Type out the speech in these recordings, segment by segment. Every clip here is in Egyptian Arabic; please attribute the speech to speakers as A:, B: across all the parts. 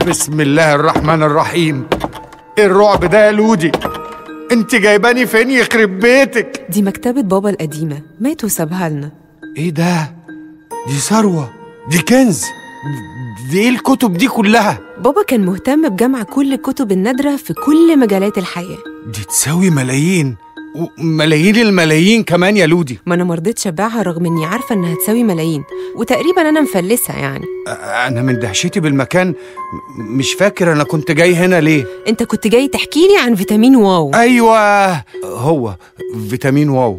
A: بسم الله الرحمن الرحيم إيه الرعب ده يا لودي انت جايباني فين يخرب بيتك
B: دي مكتبة بابا القديمة مات وسابها لنا
A: ايه ده دي ثروة دي كنز دي ايه الكتب دي كلها
B: بابا كان مهتم بجمع كل الكتب النادرة في كل مجالات الحياة
A: دي تساوي ملايين وملايين الملايين كمان يا لودي
B: ما أنا مرضتش أبيعها رغم إني عارفة إنها تساوي ملايين وتقريبا أنا مفلسة يعني
A: أ- انا من دهشتي بالمكان م- مش فاكر انا كنت جاي هنا ليه
B: أنت كنت جاي تحكي لي عن فيتامين واو
A: ايوه هو فيتامين واو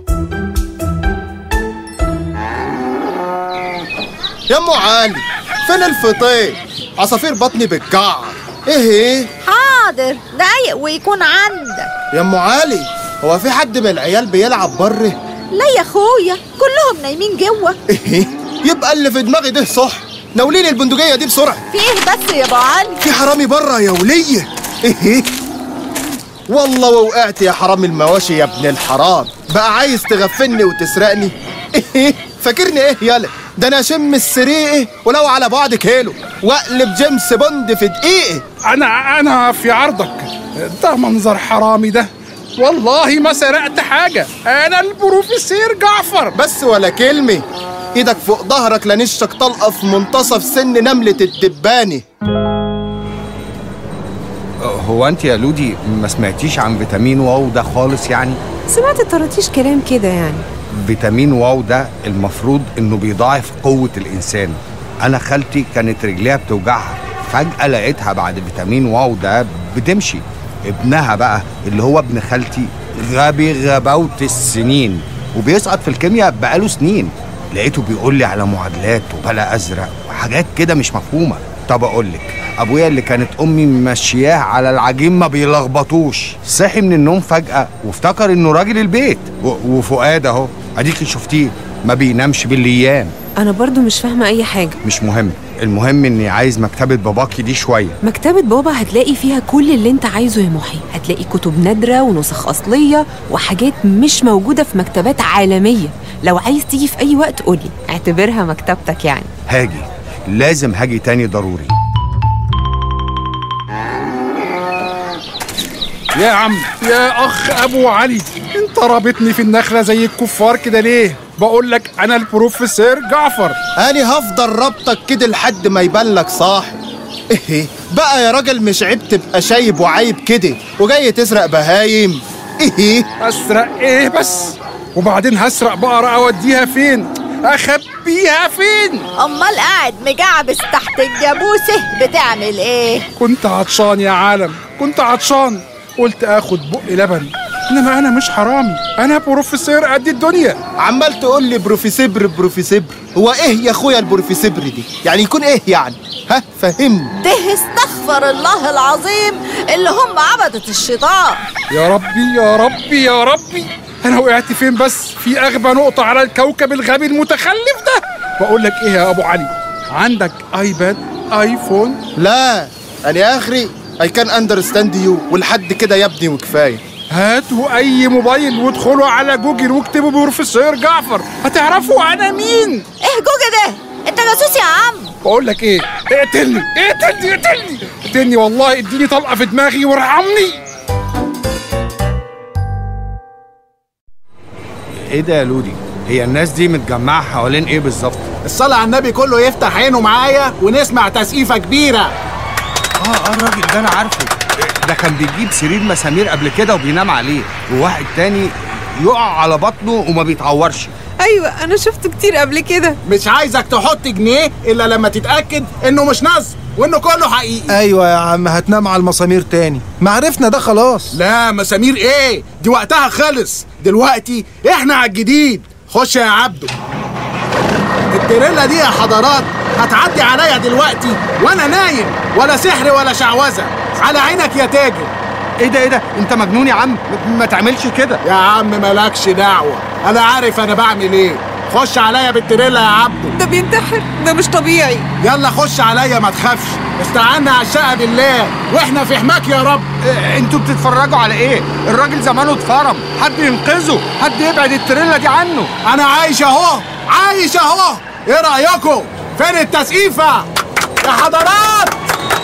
C: يا ام علي فين الفطير عصافير بطني بتجعر ايه ايه
D: حاضر دقايق ويكون عندك
C: يا ام علي هو في حد من العيال بيلعب بره
D: لا يا اخويا كلهم نايمين جوه
C: ايه يبقى اللي في دماغي ده صح ناوليني البندقية دي بسرعة
D: في ايه بس يا ابو علي
C: في حرامي بره يا ولية ايه والله ووقعت يا حرامي المواشي يا ابن الحرام بقى عايز تغفلني وتسرقني ايه فاكرني ايه يالا ده انا اشم السريقه ولو على بعد كيلو واقلب جيمس بوند في دقيقه
E: انا انا في عرضك ده منظر حرامي ده والله ما سرقت حاجة أنا البروفيسير جعفر
C: بس ولا كلمة ايدك فوق ظهرك لنشك طلقة في منتصف سن نملة الدبانة
A: هو انت يا لودي ما سمعتيش عن فيتامين واو ده خالص يعني
B: سمعت الطراطيش كلام كده يعني
A: فيتامين واو ده المفروض انه بيضاعف قوة الانسان انا خالتي كانت رجليها بتوجعها فجأة لقيتها بعد فيتامين واو ده بتمشي ابنها بقى اللي هو ابن خالتي غبي غباوة السنين وبيسقط في الكيمياء بقاله سنين لقيته بيقول لي على معادلات وبلا ازرق وحاجات كده مش مفهومة طب اقول لك ابويا اللي كانت امي ممشياه على العجين ما بيلخبطوش صحي من النوم فجأة وافتكر انه راجل البيت و- وفؤاد اهو اديكي شفتيه ما بينامش بالايام
B: أنا برضو مش فاهمة أي حاجة
A: مش مهم المهم اني عايز مكتبة باباكي دي شوية
B: مكتبة بابا هتلاقي فيها كل اللي انت عايزه يا محي هتلاقي كتب نادرة ونسخ أصلية وحاجات مش موجودة في مكتبات عالمية لو عايز تيجي في أي وقت قولي اعتبرها مكتبتك يعني
A: هاجي لازم هاجي تاني ضروري
E: يا عم يا أخ أبو علي أنت رابطني في النخلة زي الكفار كده ليه بقول لك أنا البروفيسير جعفر
C: انا هفضل ربطك كده لحد ما يبان لك صاحب ايه بقى يا راجل مش عيب تبقى شايب وعيب كده وجاي تسرق بهايم ايه
E: أسرق إيه بس وبعدين هسرق بقرة أوديها فين أخبيها فين
D: امال قاعد مجعبس تحت الجاموسه بتعمل ايه
E: كنت عطشان يا عالم كنت عطشان قلت اخد بق لبن انما انا مش حرامي انا بروفيسور قد الدنيا
C: عمال تقول لي بروفيسبر بروفيسبر هو ايه يا اخويا البروفيسبر دي يعني يكون ايه يعني ها فهمني
D: ده استغفر الله العظيم اللي هم عبدة الشيطان
E: يا ربي يا ربي يا ربي انا وقعت فين بس في اغبى نقطة على الكوكب الغبي المتخلف ده بقول لك ايه يا ابو علي عندك ايباد ايفون
C: لا انا اخري اي كان اندرستاند يو ولحد كده يا ابني وكفايه
E: هاتوا اي موبايل وادخلوا على جوجل واكتبوا بروفيسور جعفر هتعرفوا انا مين
D: ايه جوجا ده انت جاسوس يا عم
E: بقول لك ايه اقتلني اقتلني اقتلني اقتلني والله اديني طلقه في دماغي وارحمني
A: ايه ده يا لودي هي الناس دي متجمعة حوالين ايه بالظبط
F: الصلاة على النبي كله يفتح عينه معايا ونسمع تسقيفة كبيرة
A: اه اه الراجل ده انا عارفه ده كان بيجيب سرير مسامير قبل كده وبينام عليه وواحد تاني يقع على بطنه وما بيتعورش
B: أيوة أنا شفته كتير قبل كده
F: مش عايزك تحط جنيه إلا لما تتأكد إنه مش نصب وإنه كله حقيقي
G: ايوه يا عم هتنام على المسامير تاني ما عرفنا ده خلاص
F: لا مسامير إيه دي وقتها خلص دلوقتي إحنا على الجديد خش يا عبده التريلا دي يا حضرات هتعدي عليا دلوقتي وانا نايم ولا سحر ولا شعوذه على عينك يا تاجر
A: ايه ده ايه ده انت مجنون يا عم م- ما تعملش كده
F: يا عم مالكش دعوه انا عارف انا بعمل ايه خش عليا بالتريلا يا عبده
B: ده بينتحر ده مش طبيعي
F: يلا خش عليا ما تخافش استعنا على الشقه بالله واحنا في حماك يا رب
A: إيه انتوا بتتفرجوا على ايه الراجل زمانه اتفرم حد ينقذه حد يبعد التريلا دي عنه
F: انا عايش اهو عايش اهو ايه رايكم فين التسقيفه يا حضرات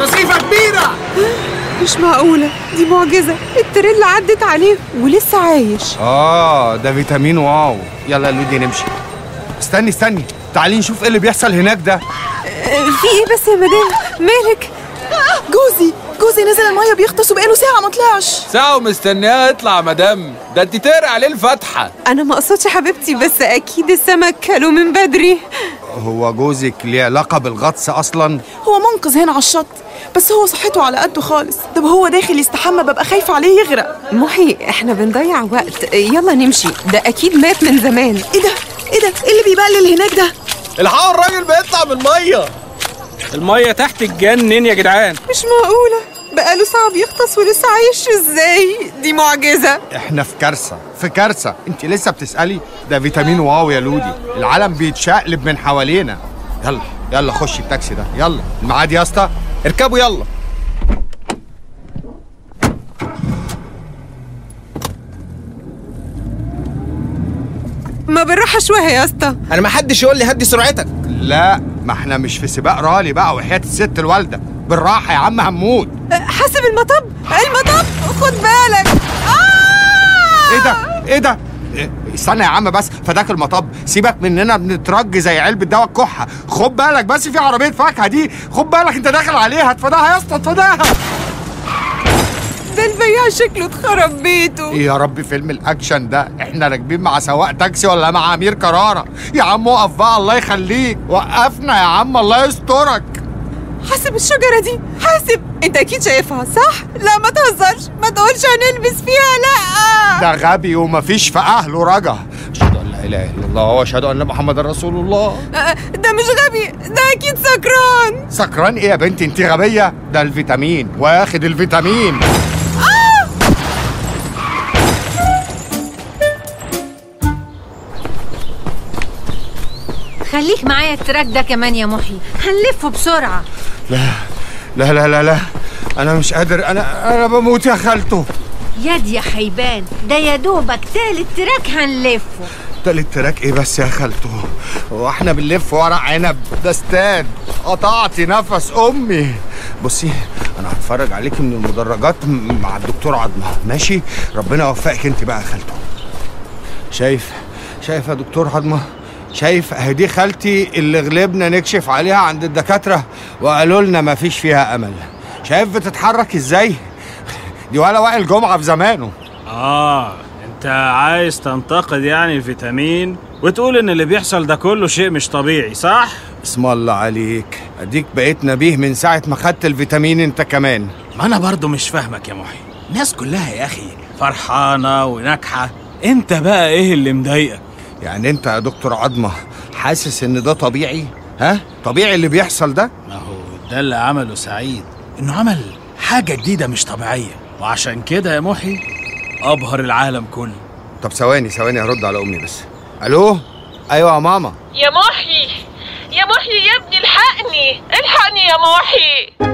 F: مسيفة كبيرة
B: مش معقولة دي معجزة التريلا عدت عليه ولسه عايش
A: اه ده فيتامين واو يلا يا لودي نمشي استني استني تعالي نشوف ايه اللي بيحصل هناك ده
B: آه، في ايه بس يا مدام مالك
H: جوزي جوزي نزل الميه بيغطس وبقاله ساعه ما طلعش
I: ساعة ومستنياه يطلع مدام ده انت تقرا عليه الفاتحة
B: انا ما اقصدش حبيبتي بس اكيد السمك كلوا من بدري
A: هو جوزك ليه علاقه بالغطس اصلا
H: هو منقذ هنا على الشط بس هو صحته على قده خالص طب هو داخل يستحمى ببقى خايفه عليه يغرق
B: محي احنا بنضيع وقت يلا نمشي ده اكيد مات من زمان
H: ايه ده ايه ده ايه اللي بيبقلل هناك ده
I: الحقوا الراجل بيطلع من المية
J: المية تحت تجنن يا جدعان
B: مش معقولة بقاله ساعة بيغطس ولسه عايش ازاي دي معجزة
A: احنا في كارثه في كارثه انت لسه بتسالي ده فيتامين واو يا لودي العالم بيتشقلب من حوالينا يلا يلا خش التاكسي ده يلا الميعاد يا اسطى اركبوا يلا
B: ما بالراحة شوية يا اسطى
J: انا ما حدش يقول لي هدي سرعتك
A: لا ما احنا مش في سباق رالي بقى وحياة الست الوالدة بالراحة يا عم هنموت
B: حاسب المطب المطب خد بالك
A: ايه ده ايه ده إيه، استنى يا عم بس فداك المطب سيبك مننا بنترج زي علبة دواء الكحة خد بالك بس في عربية فاكهة دي خد بالك انت داخل عليها اتفاداها يا اسطى اتفاداها
B: ده البياع شكله اتخرب بيته
A: ايه يا رب فيلم الاكشن ده احنا راكبين مع سواق تاكسي ولا مع امير كرارة يا عم وقف بقى الله يخليك وقفنا يا عم الله يسترك
B: حاسب الشجرة دي حاسب انت اكيد شايفها صح؟ لا ما تهزرش ما تقولش هنلبس فيها لا
A: ده غبي ومفيش في اهله رجا اشهد ان لا اله الا الله واشهد ان محمد رسول الله
B: آه، ده مش غبي ده اكيد سكران
A: سكران ايه يا بنتي انت غبيه ده الفيتامين واخد الفيتامين
K: خليك معايا التراك ده كمان يا محي هنلفه بسرعة
A: لا لا لا لا لا انا مش قادر انا انا بموت يا خالته
K: يد يا حيبان ده يا دوبك تالت تراك هنلفه
A: تالت تراك ايه بس يا خالته هو احنا بنلف ورق عنب ده استاد قطعتي نفس امي بصي انا هتفرج عليك من المدرجات م- مع الدكتور عظمه ماشي ربنا يوفقك انت بقى يا خالته شايف شايف يا دكتور عظمه شايف اهي دي خالتي اللي غلبنا نكشف عليها عند الدكاتره وقالوا لنا ما فيش فيها امل شايف بتتحرك ازاي دي ولا وائل جمعه في زمانه
J: اه انت عايز تنتقد يعني الفيتامين وتقول ان اللي بيحصل ده كله شيء مش طبيعي صح
A: اسم الله عليك اديك بقيت نبيه من ساعه ما خدت الفيتامين انت كمان
J: ما انا برضو مش فاهمك يا محي الناس كلها يا اخي فرحانه وناجحه انت بقى ايه اللي مضايقك
A: يعني انت يا دكتور عظمه حاسس ان ده طبيعي ها طبيعي اللي بيحصل ده
J: ما هو ده اللي عمله سعيد انه عمل حاجه جديده مش طبيعيه وعشان كده يا محي ابهر العالم كله
A: طب ثواني ثواني هرد على امي بس الو ايوه يا ماما
L: يا محي يا محي يا ابني الحقني الحقني يا محي